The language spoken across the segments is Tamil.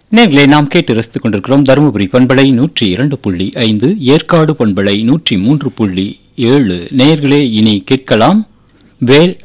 நேர்களை நாம் கேட்டு ரசித்துக் கொண்டிருக்கிறோம் தருமபுரி பண்பலை நூற்றி இரண்டு புள்ளி ஐந்து ஏற்காடு பண்பலை நூற்றி மூன்று புள்ளி ஏழு நேயர்களே இனி கேட்கலாம் வேல்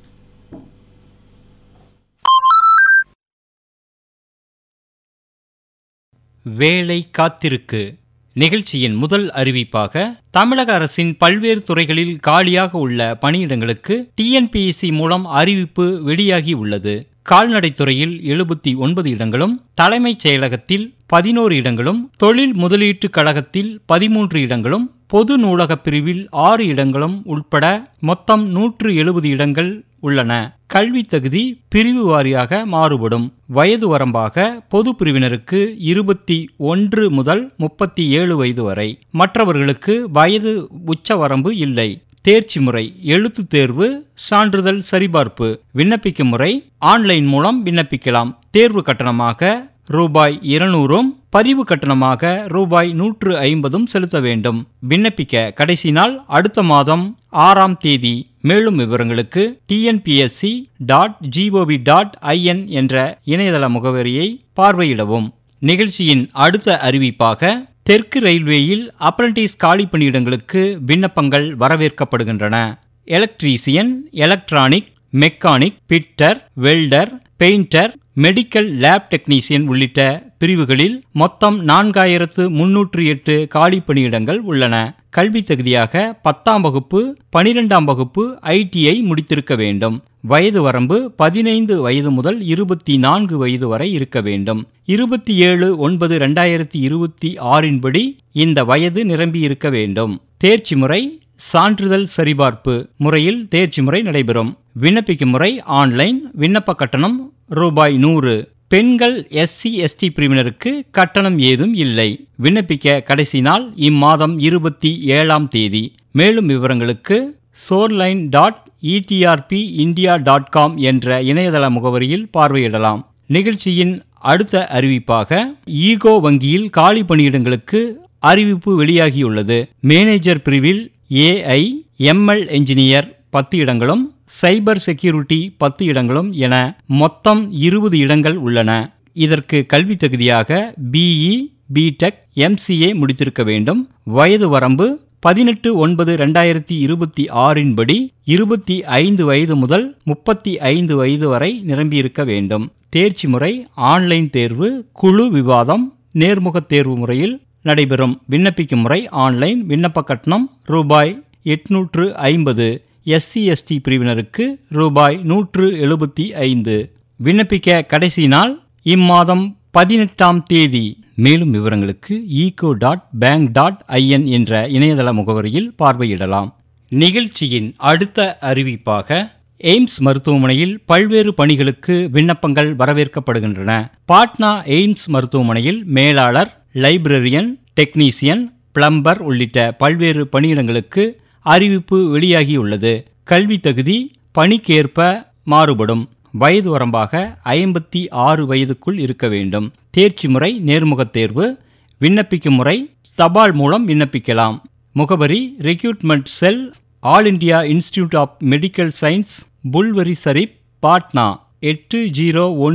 வேலை காத்திருக்கு நிகழ்ச்சியின் முதல் அறிவிப்பாக தமிழக அரசின் பல்வேறு துறைகளில் காலியாக உள்ள பணியிடங்களுக்கு டிஎன்பிஎஸ்சி மூலம் அறிவிப்பு வெளியாகி உள்ளது கால்நடைத்துறையில் எழுபத்தி ஒன்பது இடங்களும் தலைமைச் செயலகத்தில் பதினோரு இடங்களும் தொழில் முதலீட்டுக் கழகத்தில் பதிமூன்று இடங்களும் பொது நூலகப் பிரிவில் ஆறு இடங்களும் உட்பட மொத்தம் நூற்று எழுபது இடங்கள் உள்ளன கல்வி தகுதி பிரிவு வாரியாக மாறுபடும் வயது வரம்பாக பொது பிரிவினருக்கு இருபத்தி ஒன்று முதல் முப்பத்தி ஏழு வயது வரை மற்றவர்களுக்கு வயது உச்சவரம்பு இல்லை தேர்ச்சி முறை எழுத்து தேர்வு சான்றிதழ் சரிபார்ப்பு விண்ணப்பிக்கும் முறை ஆன்லைன் மூலம் விண்ணப்பிக்கலாம் தேர்வு கட்டணமாக ரூபாய் இருநூறும் பதிவு கட்டணமாக ரூபாய் நூற்று ஐம்பதும் செலுத்த வேண்டும் விண்ணப்பிக்க கடைசி நாள் அடுத்த மாதம் ஆறாம் தேதி மேலும் விவரங்களுக்கு TNPSC dot gov dot in என்ற இணையதள முகவரியை பார்வையிடவும் நிகழ்ச்சியின் அடுத்த அறிவிப்பாக தெற்கு ரயில்வேயில் அப்ரண்டிஸ் காலி பணியிடங்களுக்கு விண்ணப்பங்கள் வரவேற்கப்படுகின்றன electrician electronic mechanic fitter welder painter medical lab technician உள்ளிட்ட பிரிவுகளில் மொத்தம் நான்காயிரத்து முன்னூற்று எட்டு காலி பணியிடங்கள் உள்ளன கல்வி தகுதியாக பத்தாம் வகுப்பு பனிரெண்டாம் வகுப்பு ஐடிஐ முடித்திருக்க வேண்டும் வயது வரம்பு பதினைந்து வயது முதல் இருபத்தி நான்கு வயது வரை இருக்க வேண்டும் இருபத்தி ஏழு ஒன்பது ரெண்டாயிரத்தி இருபத்தி ஆறின்படி இந்த வயது நிரம்பி இருக்க வேண்டும் தேர்ச்சி முறை சான்றிதழ் சரிபார்ப்பு முறையில் தேர்ச்சி முறை நடைபெறும் விண்ணப்பிக்கும் முறை ஆன்லைன் விண்ணப்ப கட்டணம் ரூபாய் நூறு பெண்கள் எஸ்சி எஸ்டி பிரிவினருக்கு கட்டணம் ஏதும் இல்லை விண்ணப்பிக்க கடைசி நாள் இம்மாதம் இருபத்தி ஏழாம் தேதி மேலும் விவரங்களுக்கு shoreline dot ETRB India dot com என்ற இணையதள முகவரியில் பார்வையிடலாம் நிகழ்ச்சியின் அடுத்த அறிவிப்பாக ஈகோ வங்கியில் காலி பணியிடங்களுக்கு அறிவிப்பு வெளியாகியுள்ளது மேனேஜர் பிரிவில் ஏஐ எம்எல் என்ஜினியர் பத்து இடங்களும் சைபர் செக்யூரிட்டி பத்து இடங்களும் என மொத்தம் இருபது இடங்கள் உள்ளன இதற்கு கல்வி தகுதியாக பிஇ பிடெக் எம்சிஏ முடித்திருக்க வேண்டும் வயது வரம்பு பதினெட்டு ஒன்பது ரெண்டாயிரத்தி இருபத்தி ஆறின் படி இருபத்தி ஐந்து வயது முதல் முப்பத்தி ஐந்து வயது வரை நிரம்பியிருக்க வேண்டும் தேர்ச்சி முறை ஆன்லைன் தேர்வு குழு விவாதம் நேர்முகத் தேர்வு முறையில் நடைபெறும் விண்ணப்பிக்கும் முறை ஆன்லைன் விண்ணப்ப கட்டணம் ரூபாய் எட்நூற்று ஐம்பது எஸ்சி எஸ்டி பிரிவினருக்கு ரூபாய் நூற்று எழுபத்தி ஐந்து விண்ணப்பிக்க கடைசி நாள் இம்மாதம் பதினெட்டாம் தேதி மேலும் விவரங்களுக்கு eco dot bank dot in என்ற இணையதள முகவரியில் பார்வையிடலாம் நிகழ்ச்சியின் அடுத்த அறிவிப்பாக எய்ம்ஸ் மருத்துவமனையில் பல்வேறு பணிகளுக்கு விண்ணப்பங்கள் வரவேற்கப்படுகின்றன பாட்னா எய்ம்ஸ் மருத்துவமனையில் மேலாளர் லைப்ரரியன் டெக்னீசியன் பிளம்பர் உள்ளிட்ட பல்வேறு பணியிடங்களுக்கு அறிவிப்பு வெளியாகியுள்ளது கல்வி தகுதி பணிக்கேற்ப மாறுபடும் வயது வரம்பாக ஐம்பத்தி ஆறு வயதுக்குள் இருக்க வேண்டும் தேர்ச்சி முறை நேர்முகத் தேர்வு விண்ணப்பிக்கும் முறை தபால் மூலம் விண்ணப்பிக்கலாம் முகவரி recruitment cell all India institute of medical science Phulwari Sharif Patna எட்டு ஜீரோ ஒன்று